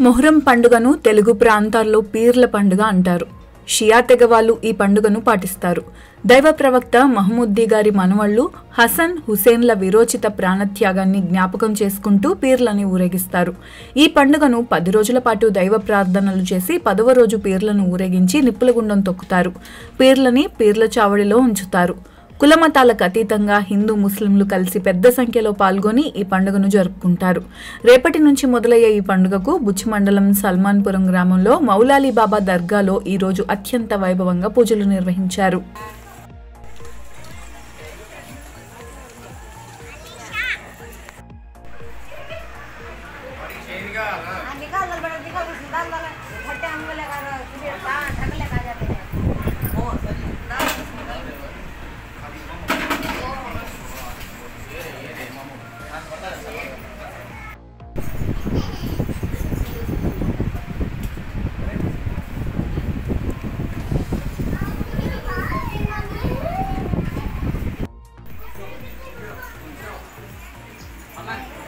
మొహరం పండుగను తెలుగు ప్రాంతాల్లో పీర్ల పండుగ అంటారు షియా తెగ వాళ్ళు ఈ పండుగను పాటిస్తారు దైవ ప్రవక్త మహముద్దీ గారి మనవళ్లు హసన్ హుసేన్ల విరోచిత ప్రాణత్యాగాన్ని జ్ఞాపకం చేసుకుంటూ పీర్లని ఊరేగిస్తారు ఈ పండుగను పది రోజుల పాటు దైవ ప్రార్థనలు చేసి పదవ రోజు పీర్లను ఊరేగించి నిప్పుల గుండం తొక్కుతారు పీర్లని పీర్ల చావడిలో ఉంచుతారు కులమతాలకు అతీతంగా హిందూ ముస్లింలు కలిసి పెద్ద సంఖ్యలో పాల్గొని ఈ పండుగను జరుపుకుంటారు రేపటి నుంచి మొదలయ్యే ఈ పండుగకు బుచ్చి మండలం సల్మాన్పురం గ్రామంలో మౌలాలి బాబా దర్గాలో ఈ రోజు అత్యంత వైభవంగా పూజలు నిర్వహించారు निकाल दल बड़ा निकाल दल डाल दल फटे हम लगा रहा का ढक ले खा जाते हैं అన్న